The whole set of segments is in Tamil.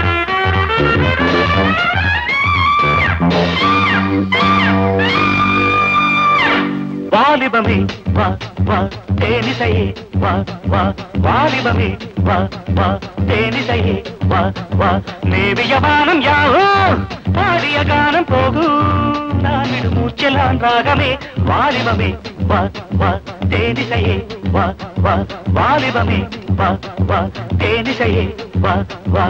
வாலிபமே வா வா தேனிசையே வா வா வாலிபமே வா வா தேனிசையே வா வா நேவிய வானம் யாவோ பாடிய கானம் போகும் நான் விடு மூச்செல்லாம் ராகமே வாலிபமே வா வா தேனிசையே வா வா வாலிபமே வா வா தேனிசையே வா வா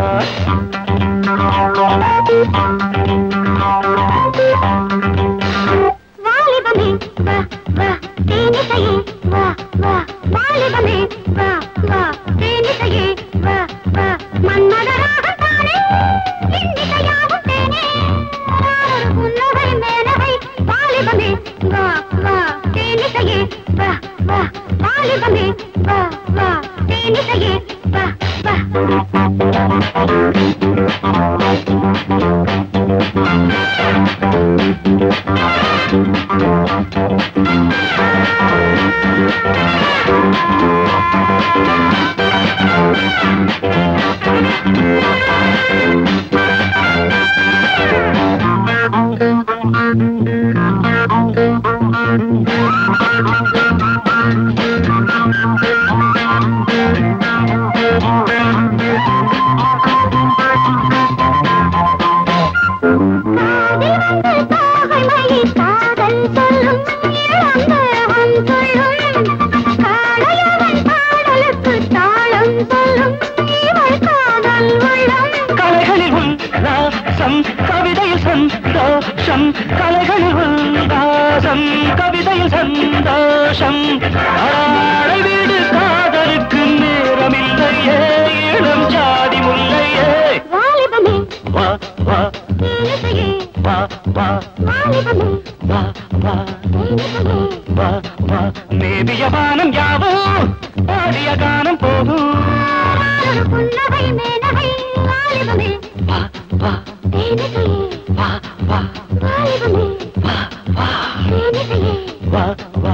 வாலிபமே வா வா தேனிசையே வா வா வாலிபமே வா வா தேனிசையே வா வா மன்மதராக தானே இன்னிசையாகும் தேனே ஒரு புன்னகை மேனகை வாலிபமே வா வா தேனிசையே வா வா வாலிபமே வா வா தேனிசையே வா வா காதில் தோகை மயில் காதல் சொல்லும் இளந்தேகம் சொல்லும் காளையவன் பாடலுக்கு தாளம் சொல்லும் இவள் காதல் உள்ளம் கலைகளில் உல்லாசம் கவிதையில் சந்தோஷம் கலைகளில் உல்லாசம் கவிதையில் சந்தோஷம் ஆடை வீடு காதலுக்கு நேரமில்லையே இளம் ஜாதி முல்லையே வாலிபமே வா வா தேனிசையே வா வா வாலிபமே வா வா தேனிசையே வா வா நேபிய வானம் யாவோ பாடிய கானம் போகும் ஒரு புன்னகை மேனகை வாலிபமே வா வா தேனிசையே வா வா வாலிபமே வா வா தேனிசையே வா வா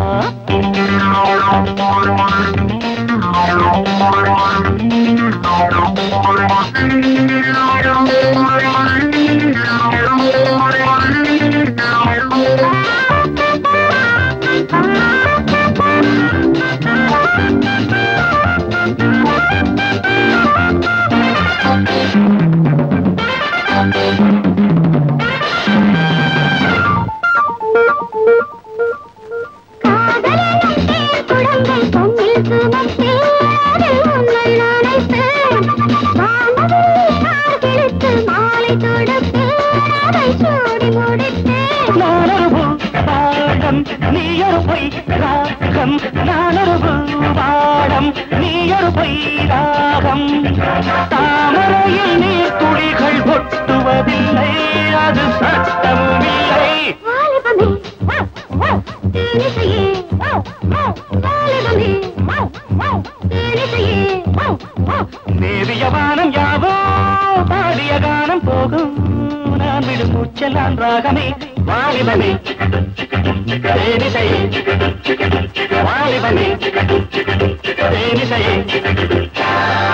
காதலெனும் தேன் குடங்கை பொன்னில் சுமந்து அதில் உன்னை நனைத்தேன். வானவில் கார்கிழித்து மாலை தொடுத்து அதை சூடி முடித்தேன். நானொரு பாடம் நீயொரு பொய் ராகம் நானொரு பாடம் நீயொரு பொய் ராகம் தாமரையில் நீர் துளிகள் ஒட்டுவதில்லை அது சட்டமும் இல்லை வாலிபமே, வா, வா, தேனிசையே, வா, வா, வாலிபமே, வா, வா, தேனிசையே, வா, வா. நேரிய வானம் யாவோ பாடிய கானம் போகும் நான் விடும் மூச்செல்லாம் ராகமே வாலிபமே தேனிசையே வாலிபமே தேனிசையே